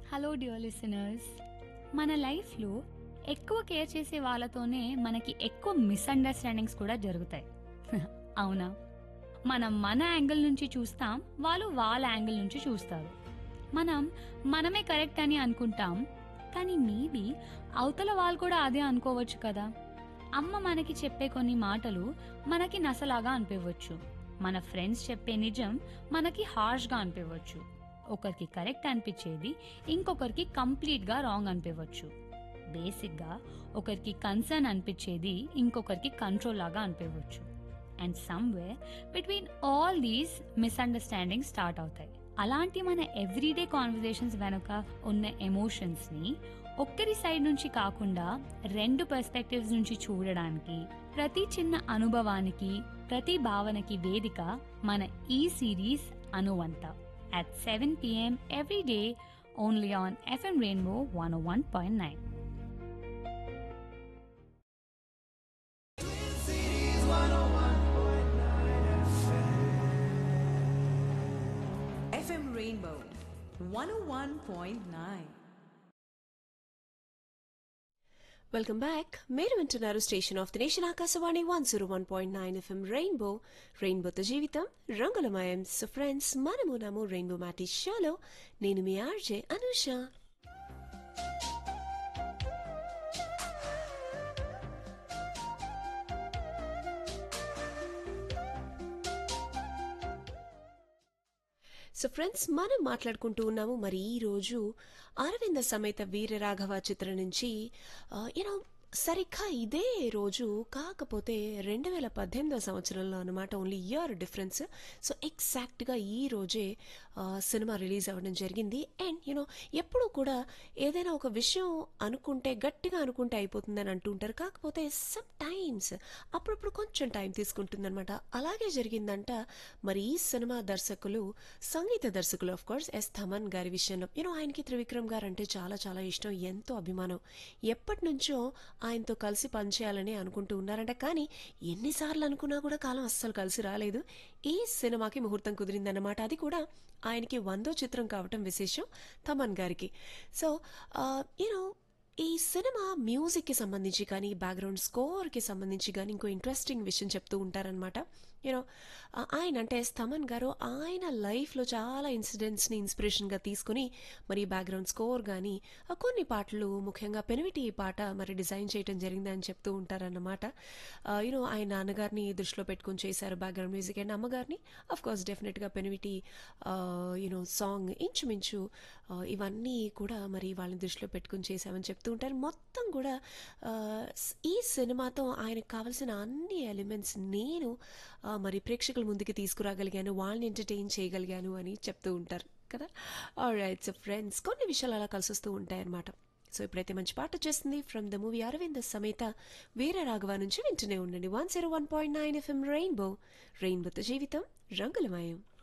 Hello dear listeners మన లైఫ్లో ఎక్కువ కేర్ చేసే వాళ్ళతోనే మనకి ఎక్కువ మిస్అండర్స్టాండింగ్స్ కూడా జరుగుతాయి అవునా మనం మన యాంగిల్ నుంచి చూస్తాం వాళ్ళు వాళ్ళ యాంగిల్ నుంచి చూస్తారు మనం మనమే కరెక్ట్ అని అనుకుంటాం కానీ మేబీ అవతల వాళ్ళు కూడా అదే అనుకోవచ్చు కదా అమ్మ మనకి చెప్పే కొన్ని మాటలు మనకి నసలాగా అనిపించవచ్చు మన ఫ్రెండ్స్ చెప్పే నిజం మనకి హార్ష్గా అనిపించవచ్చు ఒకరికి కరెక్ట్ అనిపించేది ఇంకొకరికి కంప్లీట్గా రాంగ్ అనిపించవచ్చు బేసిక్గా ఒకరికి కన్సర్న్ అనిపించేది ఇంకొకరికి కంట్రోల్ లాగా అనిపించవచ్చు and somewhere between all these misunderstanding start అవుతాయి అలాంటి మన ఎవ్రీడే కాన్వర్జేషన్స్ వెనుక ఉన్న ఎమోషన్స్ని ఒక్కరి సైడ్ నుంచి కాకుండా రెండు పర్స్పెక్టివ్స్ నుంచి చూడడానికి ప్రతి చిన్న అనుభవానికి ప్రతి భావనకి వేదిక మన ఈ సిరీస్ అనువంత at 7 p.m. every day only on FM Rainbow 101.9. FM Rainbow 101.9. Welcome back మీరు వింటున్నారు station of the nation Akashvani one zero one point nine FM Rainbow రెయిన్బోతో జీవితం రంగులమయం సో ఫ్రెండ్స్ మనము నము రెయిన్బో మ్యాటి షోలో నేను మీ ఆర్జే అనూష సో ఫ్రెండ్స్ మనం మాట్లాడుకుంటూ ఉన్నాము మరి ఈ రోజు అరవింద సమేత వీరరాఘవ చిత్రం నుంచి యూనో సరిగ్గా ఇదే రోజు కాకపోతే రెండు వేల పద్దెనిమిదో సంవత్సరంలో అనమాట ఓన్లీ ఇయర్ డిఫరెన్స్ సో ఎగ్జాక్ట్గా ఈ రోజే ఆ, సినిమా రిలీజ్ అవ్వడం జరిగింది అండ్ యూనో ఎప్పుడూ కూడా ఏదైనా ఒక విషయం అనుకుంటే గట్టిగా అనుకుంటే అయిపోతుందని అంటుంటారు కాకపోతే సమ్ టైమ్స్ అప్పుడప్పుడు కొంచెం టైం తీసుకుంటుందన్నమాట అలాగే జరిగిందంట మరి ఈ సినిమా దర్శకులు సంగీత దర్శకులు ఆఫ్ కోర్స్ ఎస్ థమన్ గారి విషయంలో యూనో ఆయనకి త్రివిక్రమ్ గారు అంటే చాలా చాలా ఇష్టం ఎంతో అభిమానం ఎప్పటి నుంచో ఆయనతో కలిసి పనిచేయాలని అనుకుంటూ ఉన్నారంట కానీ ఎన్నిసార్లు అనుకున్నా కూడా కాలం అస్సలు కలిసి రాలేదు ఈ సినిమాకి ముహూర్తం కుదిరిందన్నమాట అది కూడా ఆయనకి వందో చిత్రం కావటం విశేషం తమన్ గారికి సో యూనో ఈ సినిమా మ్యూజిక్కి సంబంధించి కానీ బ్యాక్గ్రౌండ్ స్కోర్కి సంబంధించి కానీ ఇంకో ఇంట్రెస్టింగ్ విషయం చెప్తూ ఉంటారనమాట యూనో ఆయన అంటే స్తమన్ గారు ఆయన లైఫ్లో చాలా ఇన్సిడెంట్స్ని ఇన్స్పిరేషన్గా తీసుకుని మరి బ్యాక్గ్రౌండ్ స్కోర్ కానీ కొన్ని పాటలు ముఖ్యంగా పెనివిటి పాట మరి డిజైన్ చేయడం జరిగిందని చెప్తూ ఉంటారన్నమాట యూనో ఆయన నాన్నగారిని దృష్టిలో పెట్టుకుని చేశారు బ్యాక్గ్రౌండ్ మ్యూజిక్ అండ్ అమ్మగారిని అఫ్ కోర్స్ డెఫినెట్గా పెనివిటి యూనో సాంగ్ ఇంచుమించు ఆ, ఇవన్నీ కూడా మరి వాళ్ళని దృష్టిలో పెట్టుకుని చేశామని చెప్తూ ఉంటారు మొత్తం కూడా ఆ, స్- ఈ సినిమాతో ఆయనకు కావాల్సిన అన్ని ఎలిమెంట్స్ నేను ఆ, మరి ప్రేక్షకుల ముందుకి తీసుకురాగలిగాను వాళ్ళని ఎంటర్టైన్ చేయగలిగాను అని చెప్తూ ఉంటారు కదా రైట్ సో ఫ్రెండ్స్ కొన్ని విషయాలు అలా కలిసి వస్తూ ఉంటాయన్నమాట సో ఇప్పుడైతే మంచి పాట వచ్చేస్తుంది ఫ్రమ్ ద మూవీ అరవింద సమేత వీర రాఘవ నుంచి వింటూనే ఉండండి one zero one point nine FM Rainbow రెయిన్బోతో జీవితం రంగులమయం